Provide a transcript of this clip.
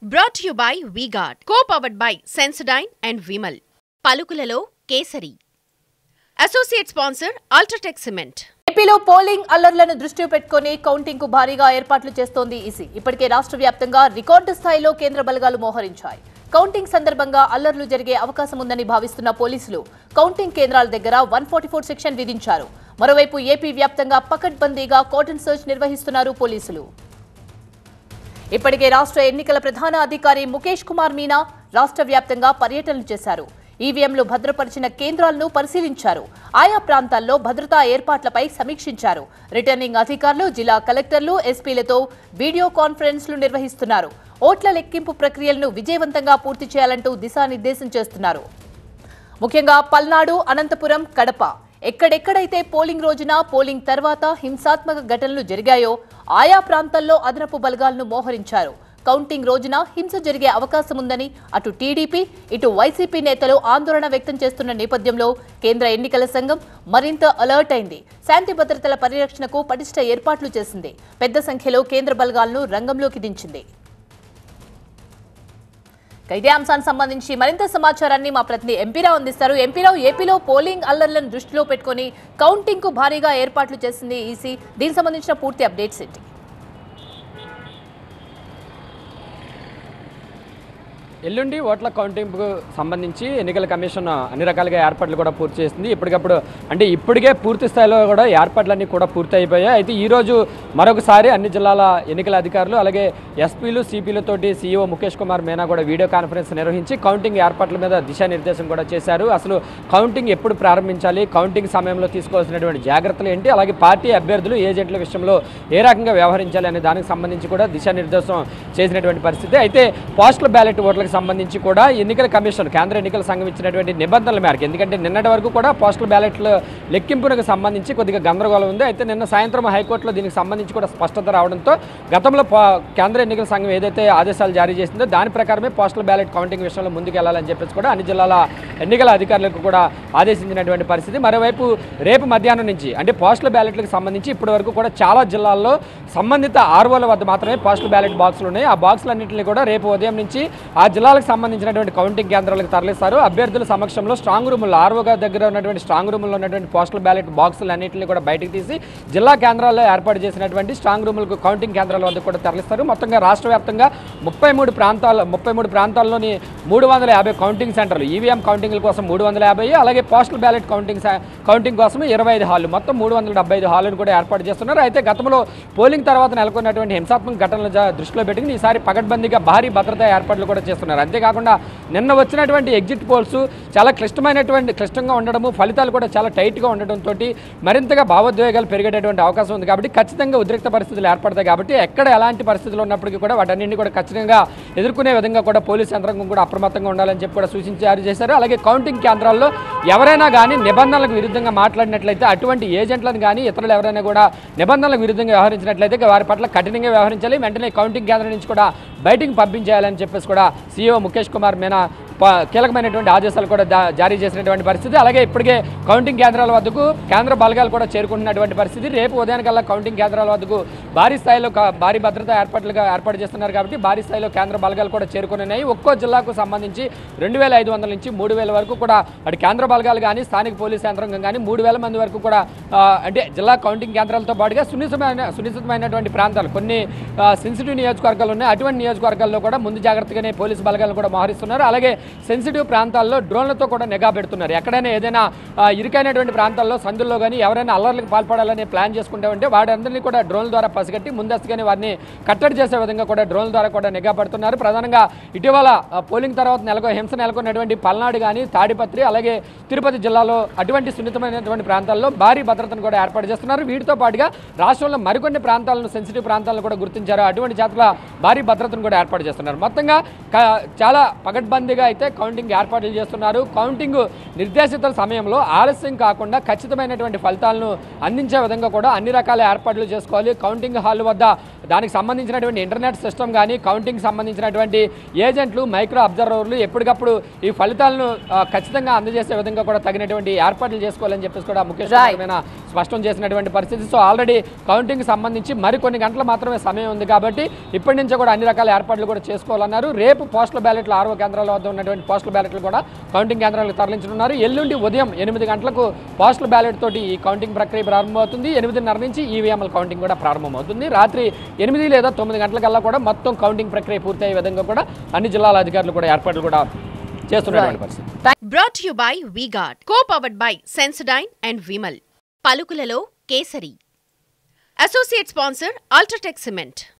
Brought you by V Guard co powered by Sensodyne and Vimal పలుకులలో Kesari associate sponsor UltraTech cement ఏపీలో polling అల్లర్లను దృష్టిలో పెట్టుకుని కౌంటింగ్ కు భారీగా ఏర్పాట్లు చేస్తోంది ఈసీ ఇప్పటికే రాష్ట్ర వ్యాప్తంగా రికార్డు స్థాయిలో కేంద్ర బలగాలు మోహరించాయి కౌంటింగ్ సందర్భంగా అల్లర్లు జరిగే అవకాశం ఉందని భావిస్తున్న పోలీసులు కౌంటింగ్ కేంద్రాల దగ్గర వన్ సెక్షన్ విధించారు మరోవైపు ఏపీ వ్యాప్తంగా పకడ్బందీగా కోటన్ సర్చ్ నిర్వహిస్తున్నారు పోలీసులు ఇప్పటికే రాష్ట్ర ఎన్నికల ప్రధాన అధికారి ముఖేష్ కుమార్ మీనా రాష్ట్ర వ్యాప్తంగా పర్యటనలు చేశారు ఈవీఎంలు భద్రపరిచిన కేంద్రాలను పరిశీలించారు ఆయా ప్రాంతాల్లో భద్రతా ఏర్పాట్లపై సమీక్షించారు రిటర్నింగ్ అధికారులు జిల్లా కలెక్టర్లు ఎస్పీలతో వీడియో కాన్ఫరెన్స్లు నిర్వహిస్తున్నారు ఓట్ల లెక్కింపు ప్రక్రియలను విజయవంతంగా పూర్తి చేయాలంటూ దిశానిర్దేశం చేస్తున్నారు ముఖ్యంగా పల్నాడు అనంతపురం కడప ఎక్కడెక్కడైతే పోలింగ్ రోజున పోలింగ్ తర్వాత హింసాత్మక ఘటనలు జరిగాయో ఆయా ప్రాంతాల్లో అదనపు బలగాలను మోహరించారు కౌంటింగ్ రోజున హింస జరిగే అవకాశం ఉందని అటు టీడీపీ ఇటు వైసీపీ నేతలు ఆందోళన వ్యక్తం చేస్తున్న నేపథ్యంలో కేంద్ర ఎన్నికల సంఘం మరింత అలర్ట్ అయింది శాంతి భద్రతల పరిరక్షణకు పటిష్ట ఏర్పాట్లు చేసింది పెద్ద సంఖ్యలో కేంద్ర బలగాలను రంగంలోకి దించింది ఇక ఇదే అంశానికి సంబంధించి మరింత సమాచారాన్ని మా ప్రతినిధి ఎంపీరావు అందిస్తారు ఎంపీరావు ఏపీలో పోలింగ్ అల్లర్లను దృష్టిలో పెట్టుకుని కౌంటింగ్ కు భారీగా ఏర్పాట్లు చేసింది ఈసీ దీనికి సంబంధించిన పూర్తి అప్డేట్స్ ఏంటి ఎల్లుండి ఓట్ల కౌంటింగ్కు సంబంధించి ఎన్నికల కమిషన్ అన్ని రకాలుగా ఏర్పాట్లు కూడా పూర్తి చేసింది ఇప్పటికప్పుడు అంటే ఇప్పటికే పూర్తి స్థాయిలో కూడా ఏర్పాట్లన్నీ కూడా పూర్తి అయిపోయాయి అయితే ఈరోజు మరొకసారి అన్ని జిల్లాల ఎన్నికల అధికారులు అలాగే ఎస్పీలు సిపిలతోటి సీఈఓ ముఖేష్ కుమార్ మీనా కూడా వీడియో కాన్ఫరెన్స్ నిర్వహించి కౌంటింగ్ ఏర్పాట్ల మీద దిశానిర్దేశం కూడా చేశారు అసలు కౌంటింగ్ ఎప్పుడు ప్రారంభించాలి కౌంటింగ్ సమయంలో తీసుకోవాల్సినటువంటి జాగ్రత్తలు ఏంటి అలాగే పార్టీ అభ్యర్థులు ఏజెంట్ల విషయంలో ఏ రకంగా వ్యవహరించాలి అనే దానికి సంబంధించి కూడా దిశానిర్దేశం చేసినటువంటి పరిస్థితి అయితే పోస్టల్ బ్యాలెట్ ఓట్లకు సంబంధించి కూడా ఎన్నికల కమిషన్ కేంద్ర ఎన్నికల సంఘం ఇచ్చినటువంటి నిబంధనల మేరకు ఎందుకంటే నిన్నటి వరకు కూడా పోస్టల్ బ్యాలెట్ల లెక్కింపునకు సంబంధించి కొద్దిగా గందరగోళం ఉంది అయితే నిన్న సాయంత్రం హైకోర్టులో దీనికి సంబంధించి కూడా స్పష్టత రావడంతో గతంలో పో- కేంద్ర ఎన్నికల సంఘం ఏదైతే ఆదేశాలు జారీ చేసిందో దాని ప్రకారమే పోస్టల్ బ్యాలెట్ కౌంటింగ్ విషయంలో ముందుకు వెళ్ళాలని చెప్పేసి కూడా అన్ని జిల్లాల ఎన్నికల అధికారులకు కూడా ఆదేశించినటువంటి పరిస్థితి మరోవైపు రేపు మధ్యాహ్నం నుంచి అంటే పోస్టల్ బ్యాలెట్లకు సంబంధించి ఇప్పటి వరకు కూడా చాలా జిల్లాల్లో సంబంధిత ఆర్ఓల వద్ద మాత్రమే పోస్టల్ బ్యాలెట్ బాక్సులు ఉన్నాయి ఆ బాక్సులన్నింటినీ కూడా రేపు ఉదయం నుంచి ఆ జిల్లాలకు సంబంధించినటువంటి కౌంటింగ్ కేంద్రాలకు తరలిస్తారు అభ్యర్థుల సమక్షంలో స్ట్రాంగ్ రూములు ఆర్ఓగా దగ్గర ఉన్నటువంటి స్ట్రాంగ్ రూముల్లో ఉన్నటువంటి పోస్టల్ బ్యాలెట్ బాక్సులు అన్నింటినీ కూడా బయటకు తీసి జిల్లా కేంద్రాల్లో ఏర్పాటు చేసినటువంటి స్ట్రాంగ్ రూములకు కౌంటింగ్ కేంద్రాల వద్ద కూడా తరలిస్తారు మొత్తంగా రాష్ట్ర వ్యాప్తంగా ముప్పై మూడు ప్రాంతాల ముప్పై మూడు ప్రాంతాల్లోని మూడు వందల యాభై కౌంటింగ్ సెంటర్లు ఈవీఎం కౌంటింగ్ల కోసం మూడు వందల యాభై అలాగే పోస్టల్ బ్యాలెట్ కౌంటింగ్ స- కౌంటింగ్ కోసం ఇరవై ఐదు హాళ్ళు మొత్తం మూడు వందల డెబ్బై ఐదు హాళ్ళను కూడా ఏర్పాటు చేస్తున్నారు అయితే గతంలో పోలింగ్ తర్వాత నెలకొన్నటువంటి హింసాత్మక ఘటనలు జ- దృష్టిలో పెట్టుకుని ఈసారి పకడ్బందీగా భారీ భద్రతా ఏర్పాట్లు కూడా చేస్తున్నారు అంతేకాకుండా నిన్న వచ్చినటువంటి ఎగ్జిట్ పోల్స్ చాలా క్లిష్టమైనటువంటి క్లిష్టంగా ఉండడము ఫలితాలు కూడా చాలా టైట్గా ఉండడంతో మరింతగా భావోద్వేగాలు పెరిగేటటువంటి అవకాశం ఉంది కాబట్టి ఖచ్చితంగా ఉద్రిక్త పరిస్థితులు ఏర్పడతాయి కాబట్టి ఎక్కడ ఎలాంటి పరిస్థితులు ఉన్నప్పటికీ కూడా వాటన్నింటినీ కూడా ఖచ్చితంగా ఎదుర్కొనే విధంగా కూడా పోలీస్ యంత్రాంగం కూడా అప్రమత్తంగా ఉండాలని చెప్పి కూడా సూచించి జారీ చేశారు అలాగే కౌంటింగ్ కేంద్రాల్లో ఎవరైనా కానీ నిబంధనలకు విరుద్ధంగా మాట్లాడినట్లయితే అటువంటి ఏజెంట్లను కానీ ఇతరులు ఎవరైనా కూడా నిబంధనలకు విరుద్ధంగా వ్యవహరించినట్లయితే వారి పట్ల కఠినంగా వ్యవహరించాలి వెంటనే కౌంటింగ్ కేంద్రం నుంచి కూడా బయటికి పంపించేయాలని చెప్పేసి కూడా సీఈఓ ముఖేష్ కుమార్ మీనా ప- కీలకమైనటువంటి ఆదేశాలు కూడా దా- జారీ చేసినటువంటి పరిస్థితి అలాగే ఇప్పటికే కౌంటింగ్ కేంద్రాల వద్దకు కేంద్ర బలగాలు కూడా చేరుకుంటున్నటువంటి పరిస్థితి రేపు ఉదయానికల్లా కౌంటింగ్ కేంద్రాల వద్దకు భారీ స్థాయిలో క- భారీ భద్రతా ఏర్పాట్లుగా ఏర్పాటు చేస్తున్నారు కాబట్టి భారీ స్థాయిలో కేంద్ర బలగాలు కూడా చేరుకున్నాయి ఒక్కో జిల్లాకు సంబంధించి రెండు వేల ఐదు వందల నుంచి మూడు వేల వరకు కూడా అటు కేంద్ర బలగాలు కానీ స్థానిక పోలీస్ యంత్రాంగం కానీ మూడు వేల మంది వరకు కూడా ఆ, అంటే జిల్లా కౌంటింగ్ కేంద్రాలతో పాటుగా సున్నితమైన సునిశ్చితమైనటువంటి ప్రాంతాలు కొన్ని సెన్సిటివ్ నియోజకవర్గాలు ఉన్నాయి అటువంటి నియోజకవర్గాల్లో కూడా ముందు జాగ్రత్తగానే పోలీసు బలగాలను కూడా మోహరిస్తున్నారు అలాగే సెన్సిటివ్ ప్రాంతాల్లో డ్రోన్లతో కూడా నిఘా పెడుతున్నారు ఎక్కడైనా ఏదైనా ఆ, ఇరుకైనటువంటి ప్రాంతాల్లో సందుల్లో కానీ ఎవరైనా అల్లర్లకు పాల్పడాలని ప్లాన్ చేసుకుంటే ఉంటే వారందరినీ కూడా డ్రోన్ల ద్వారా పసిగట్టి ముందస్తుగానే వారిని కట్టడి చేసే విధంగా కూడా డ్రోన్ల ద్వారా కూడా నిఘా పెడుతున్నారు ప్రధానంగా ఇటీవల ఆ, పోలింగ్ తర్వాత నెలకొ హింస నెలకొన్నటువంటి పల్నాడు కానీ తాడిపత్రి అలాగే తిరుపతి జిల్లాలో అటువంటి సున్నితమైనటువంటి ప్రాంతాల్లో భారీ భద్రతను కూడా ఏర్పాటు చేస్తున్నారు వీటితో పాటుగా రాష్ట్రంలో మరికొన్ని ప్రాంతాలను సెన్సిటివ్ ప్రాంతాలను కూడా గుర్తించారు అటువంటి జాతర భారీ భద్రతను కూడా ఏర్పాటు చేస్తున్నారు మొత్తంగా క- చాలా పగడ్బందీగా అయితే కౌంటింగ్ ఏర్పాట్లు చేస్తున్నారు కౌంటింగ్ నిర్దేశిత సమయంలో ఆలస్యం కాకుండా ఖచ్చితమైనటువంటి ఫలితాలను అందించే విధంగా కూడా అన్ని రకాల ఏర్పాట్లు చేసుకోవాలి కౌంటింగ్ హాల్ వద్ద దానికి సంబంధించినటువంటి ఇంటర్నెట్ సిస్టమ్ కానీ కౌంటింగ్ సంబంధించినటువంటి ఏజెంట్లు మైక్రో అబ్జర్వర్లు ఎప్పటికప్పుడు ఈ ఫలితాలను ఆ, ఖచ్చితంగా అందజేసే విధంగా కూడా తగినటువంటి ఏర్పాట్లు చేసుకోవాలని చెప్పేసి కూడా ముఖేష్ Right. కుమార్ మీనా స్పష్టం చేసినటువంటి పరిస్థితి సో ఆల్రెడీ కౌంటింగ్ సంబంధించి మరికొన్ని గంటలు మాత్రమే సమయం ఉంది కాబట్టి ఇప్పటి నుంచే కూడా అన్ని రకాల ఏర్పాట్లు కూడా చేసుకోవాలన్నారు రేపు పోస్టల్ బ్యాలెట్లు ఆరో కేంద్రాల వద్ద ఉన్నటువంటి పోస్టల్ బ్యాలెట్లు కూడా కౌంటింగ్ కేంద్రాలకు తరలించనున్నారు ఎల్లుండి ఉదయం ఎనిమిది గంటలకు పోస్టల్ బ్యాలెట్ తోటి ఈ కౌంటింగ్ ప్రక్రియ ప్రారంభమవుతుంది ఎనిమిదిన్నర నుంచి ఈవీఎంల కౌంటింగ్ కూడా ప్రారంభమవుతుంది రాత్రి ఎనిమిది లేదా తొమ్మిది గంటలకల్లా కూడా మొత్తం కౌంటింగ్ ప్రక్రియ పూర్తయ్యే విధంగా కూడా అన్ని జిల్లాల అధికారులు కూడా ఏర్పాట్లు కూడా చేస్తున్నటువంటి పరిస్థితి brought you by V Guard co powered by Sensodyne and Vimal పలుకులలో Kesari associate sponsor UltraTech cement